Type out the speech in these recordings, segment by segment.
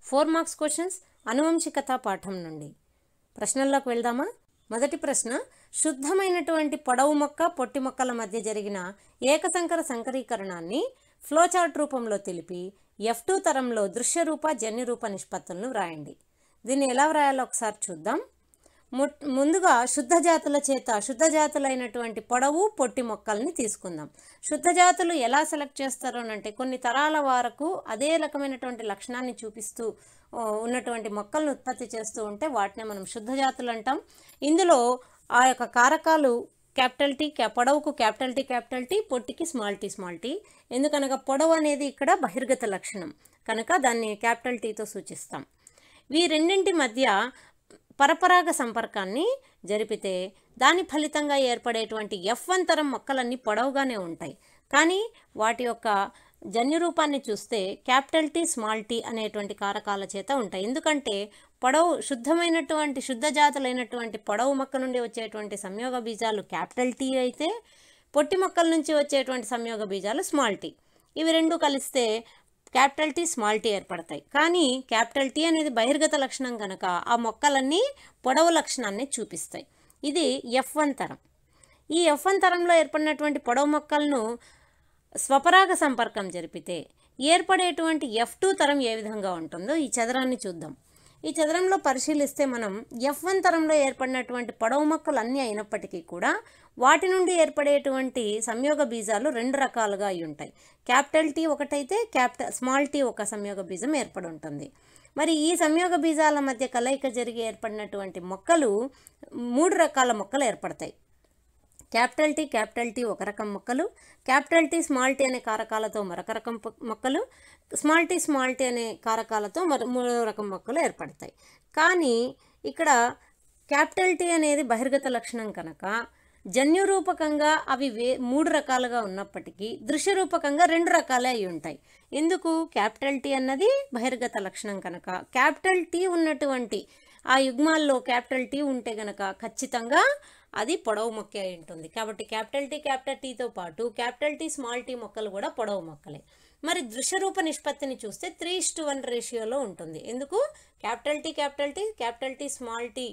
four marks questions అనువంశికత పాఠం నుండి ప్రశ్నల్లోకి వెళ్దామా మొదటి ప్రశ్న శుద్ధమైనటువంటి పొడవు మొక్క పొట్టి మొక్కల మధ్య జరిగిన ఏకసంకర సంకరీకరణాన్ని ఫ్లోచార్ట్ రూపంలో తెలిపి ఎఫ్ టూ తరంలో దృశ్యరూప జన్యురూప నిష్పత్తులను వ్రాయండి దీన్ని ఎలా వ్రాయాలో ఒకసారి చూద్దాం ము- ముందుగా శుద్ధ జాతుల చేత శుద్ధ జాతులైనటువంటి పొడవు పొట్టి మొక్కల్ని తీసుకుందాం శుద్ధ జాతులు ఎలా సెలెక్ట్ చేస్తారు అని అంటే కొన్ని తరాల వరకు అదే రకమైనటువంటి లక్షణాన్ని చూపిస్తూ ఆ, ఉన్నటువంటి మొక్కలను ఉత్పత్తి చేస్తూ ఉంటే వాటిని మనం శుద్ధ జాతులు అంటాం ఇందులో ఆ యొక్క కారకాలు క్యాపిటల్ టీ క్యా పొడవుకు క్యాపిటల్ టీ క్యాపిటల్ టీ పొట్టికి స్మాల్ టీ స్మాల్ టీ ఎందుకనగా పొడవు అనేది ఇక్కడ బహిర్గత లక్షణం కనుక దాన్ని క్యాపిటల్ టీతో సూచిస్తాం ఈ రెండింటి మధ్య పరపరాగ సంపర్కాన్ని జరిపితే దాని ఫలితంగా ఏర్పడేటువంటి ఎఫ్ వన్ తరం మొక్కలన్నీ పొడవుగానే ఉంటాయి కానీ వాటి యొక్క జన్యురూపాన్ని చూస్తే క్యాపిటల్ టీ స్మాల్ టీ అనేటువంటి కారకాల చేత ఉంటాయి ఎందుకంటే పొడవు శుద్ధమైనటువంటి శుద్ధ జాతులైనటువంటి పొడవు మొక్క నుండి వచ్చేటువంటి సంయోగ బీజాలు క్యాపిటల్ టీ అయితే పొట్టి మొక్కల నుంచి వచ్చేటువంటి సంయోగ బీజాలు స్మాల్ టీ ఇవి రెండు కలిస్తే క్యాపిటల్ టీ స్మాల్ టీ ఏర్పడతాయి కానీ క్యాపిటల్ టీ అనేది బహిర్గత లక్షణం కనుక ఆ మొక్కలన్నీ పొడవు లక్షణాన్ని చూపిస్తాయి ఇది ఎఫ్ వన్ తరం ఈ ఎఫ్ వన్ తరంలో ఏర్పడినటువంటి పొడవు మొక్కలను స్వపరాగ సంపర్కం జరిపితే ఏర్పడేటువంటి ఎఫ్ టూ తరం ఏ విధంగా ఉంటుందో ఈ చదరాన్ని చూద్దాం ఈ చదరంలో పరిశీలిస్తే మనం ఎఫ్ వన్ తరంలో ఏర్పడినటువంటి పొడవు మొక్కలు అన్నీ అయినప్పటికీ కూడా వాటి నుండి ఏర్పడేటువంటి సంయోగ బీజాలు రెండు రకాలుగా అయి ఉంటాయి క్యాపిటల్ టీ ఒకటైతే క్యాపిటల్ స్మాల్ టీ ఒక సంయోగ బీజం ఏర్పడి ఉంటుంది మరి ఈ సంయోగ బీజాల మధ్య కలయిక జరిగి ఏర్పడినటువంటి మొక్కలు మూడు రకాల మొక్కలు ఏర్పడతాయి క్యాపిటల్ టీ క్యాపిటల్ టీ ఒక రకం మొక్కలు క్యాపిటల్ టీ స్మాల్ టీ అనే కారకాలతో మరొక రకం పొ- మొక్కలు స్మాల్ టీ స్మాల్ టీ అనే కారకాలతో మరో మూడో రకం మొక్కలు ఏర్పడతాయి కానీ ఇక్కడ క్యాపిటల్ టీ అనేది బహిర్గత లక్షణం కనుక జన్యురూపకంగా అవి వే మూడు రకాలుగా ఉన్నప్పటికీ దృశ్యరూపకంగా రెండు రకాలే అయి ఉంటాయి ఎందుకు క్యాపిటల్ టీ అన్నది బహిర్గత లక్షణం కనుక క్యాపిటల్ టీ ఉన్నటువంటి ఆ యుగ్మాల్లో క్యాపిటల్ టీ ఉంటే గనక ఖచ్చితంగా అది పొడవు మొక్క అయి ఉంటుంది కాబట్టి క్యాపిటల్ టీ క్యాపిటల్ టీతో పాటు క్యాపిటల్ టీ స్మాల్ టీ మొక్కలు కూడా పొడవు మొక్కలే మరి దృశ్యరూప నిష్పత్తిని చూస్తే త్రీ టు వన్ రేషియోలో ఉంటుంది ఎందుకు capital T capital T capital T small T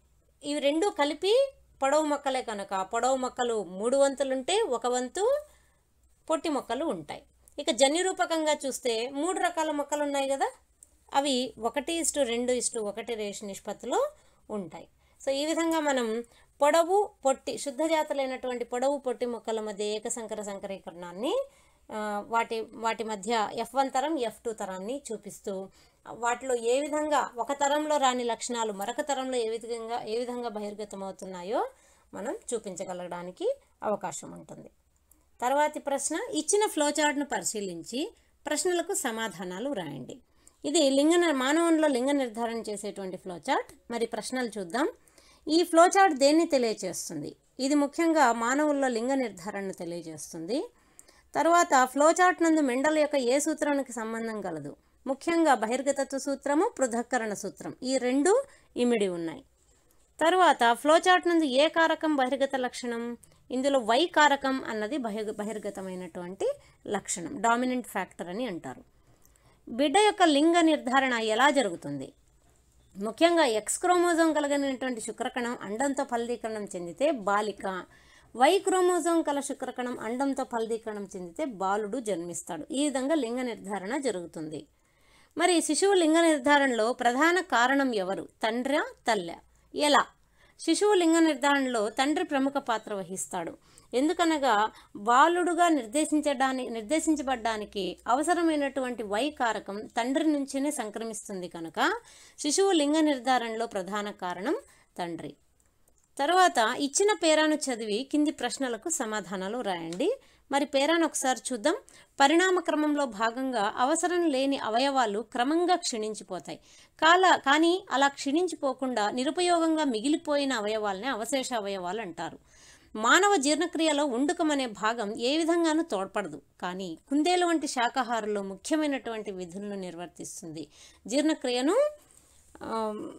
ఇవి రెండు కలిపి పొడవు మొక్కలే కనుక పొడవు మొక్కలు మూడు వంతులుంటే ఒక వంతు పొట్టి మొక్కలు ఉంటాయి ఇక జన్యురూపకంగా చూస్తే మూడు రకాల మొక్కలు ఉన్నాయి కదా అవి ఒకటి ఇస్టు రెండు ఇస్టు ఒకటి రేషి నిష్పత్తిలో ఉంటాయి సో ఈ విధంగా మనం పొడవు పొట్టి శుద్ధ జాతులైనటువంటి పొడవు పొట్టి మొక్కల మధ్య ఏకసంకర సంకరీకరణాన్ని ఆ, వాటి వాటి మధ్య ఎఫ్ వన్ తరం ఎఫ్ టూ తరాన్ని చూపిస్తూ వాటిలో ఏ విధంగా ఒక తరంలో రాని లక్షణాలు మరొక తరంలో ఏ విధంగా ఏ విధంగా బహిర్గతమవుతున్నాయో మనం చూపించగలగడానికి అవకాశం ఉంటుంది తర్వాతి ప్రశ్న ఇచ్చిన ఫ్లోచార్ట్ను పరిశీలించి ప్రశ్నలకు సమాధానాలు వ్రాయండి ఇది లింగ నిర్- మానవునిలో లింగ నిర్ధారణ చేసేటువంటి ఫ్లోచార్ట్ మరి ప్రశ్నలు చూద్దాం ఈ ఫ్లోచార్ట్ దేన్ని తెలియజేస్తుంది ఇది ముఖ్యంగా మానవుల్లో లింగ నిర్ధారణను తెలియజేస్తుంది తర్వాత ఫ్లోచార్ట్ నందు మెండల్ యొక్క ఏ సూత్రానికి సంబంధం కలదు ముఖ్యంగా బహిర్గతత్వ సూత్రము పృథక్కరణ సూత్రం ఈ రెండు ఇమిడి ఉన్నాయి తరువాత ఫ్లోచార్ట్ నందు ఏ కారకం బహిర్గత లక్షణం ఇందులో వై కారకం అన్నది బహిర్ బహిర్గతమైనటువంటి లక్షణం డామినెంట్ ఫ్యాక్టర్ అని అంటారు బిడ్డ యొక్క లింగ నిర్ధారణ ఎలా జరుగుతుంది ముఖ్యంగా ఎక్స్ క్రోమోజోమ్ కలిగినటువంటి శుక్రకణం అండంతో ఫలదీకరణం చెందితే బాలిక వై క్రోమోజోమ్ కల శుక్రకణం అండంతో ఫలదీకరణం చెందితే బాలుడు జన్మిస్తాడు ఈ విధంగా లింగ నిర్ధారణ జరుగుతుంది మరి శిశువు లింగ నిర్ధారణలో ప్రధాన కారణం ఎవరు తండ్రా తల్లె ఎలా శిశువు లింగ నిర్ధారణలో తండ్రి ప్రముఖ పాత్ర వహిస్తాడు ఎందుకనగా బాలుడుగా నిర్దేశించడానికి నిర్దేశించబడ్డానికి అవసరమైనటువంటి వై కారకం తండ్రి నుంచినే సంక్రమిస్తుంది కనుక శిశువు లింగ నిర్ధారణలో ప్రధాన కారణం తండ్రి తర్వాత ఇచ్చిన పేరాను చదివి కింది ప్రశ్నలకు సమాధానాలు రాయండి మరి పేరాను ఒకసారి చూద్దాం పరిణామ క్రమంలో భాగంగా అవసరం లేని అవయవాలు క్రమంగా క్షీణించిపోతాయి కాల కానీ అలా క్షీణించిపోకుండా నిరుపయోగంగా మిగిలిపోయిన అవయవాలనే అవశేష అవయవాలు అంటారు మానవ జీర్ణక్రియలో ఉండుకం అనే భాగం ఏ విధంగానూ తోడ్పడదు కానీ కుందేలు వంటి శాకాహారుల్లో ముఖ్యమైనటువంటి విధులను నిర్వర్తిస్తుంది జీర్ణక్రియను ఆ,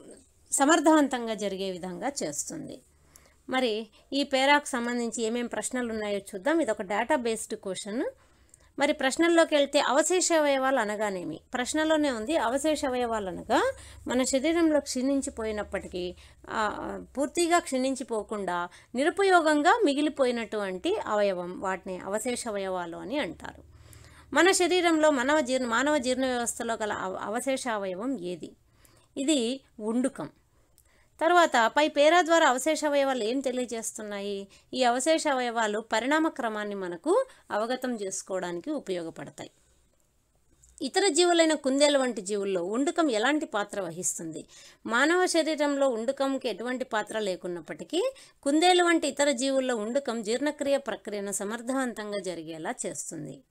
సమర్థవంతంగా జరిగే విధంగా చేస్తుంది మరి ఈ పేరాకు సంబంధించి ఏమేం ప్రశ్నలు ఉన్నాయో చూద్దాం ఇది ఒక డేటా బేస్డ్ క్వశ్చన్ మరి ప్రశ్నల్లోకి వెళ్తే అవశేష అవయవాలు అనగానేమి ప్రశ్నలోనే ఉంది అవశేష అవయవాలు అనగా మన శరీరంలో క్షీణించిపోయినప్పటికీ ఆ, పూర్తిగా క్షీణించిపోకుండా నిరుపయోగంగా మిగిలిపోయినటువంటి అవయవం వాటిని అవశేష అవయవాలు అని అంటారు మన శరీరంలో మానవ జీర్ణ మానవ జీర్ణ వ్యవస్థలో గల అవ- అవశేష అవయవం ఏది ఇది ఉండుకం తర్వాత పై పేరా ద్వారా అవశేష అవయవాలు ఏం తెలియజేస్తున్నాయి ఈ అవశేష అవయవాలు పరిణామ క్రమాన్ని మనకు అవగతం చేసుకోవడానికి ఉపయోగపడతాయి ఇతర జీవులైన కుందేలు వంటి జీవుల్లో ఉండుకం ఎలాంటి పాత్ర వహిస్తుంది మానవ శరీరంలో ఉండుకంకి ఎటువంటి పాత్ర లేకున్నప్పటికీ కుందేలు వంటి ఇతర జీవుల్లో ఉండుకం జీర్ణక్రియ ప్రక్రియను సమర్థవంతంగా జరిగేలా చేస్తుంది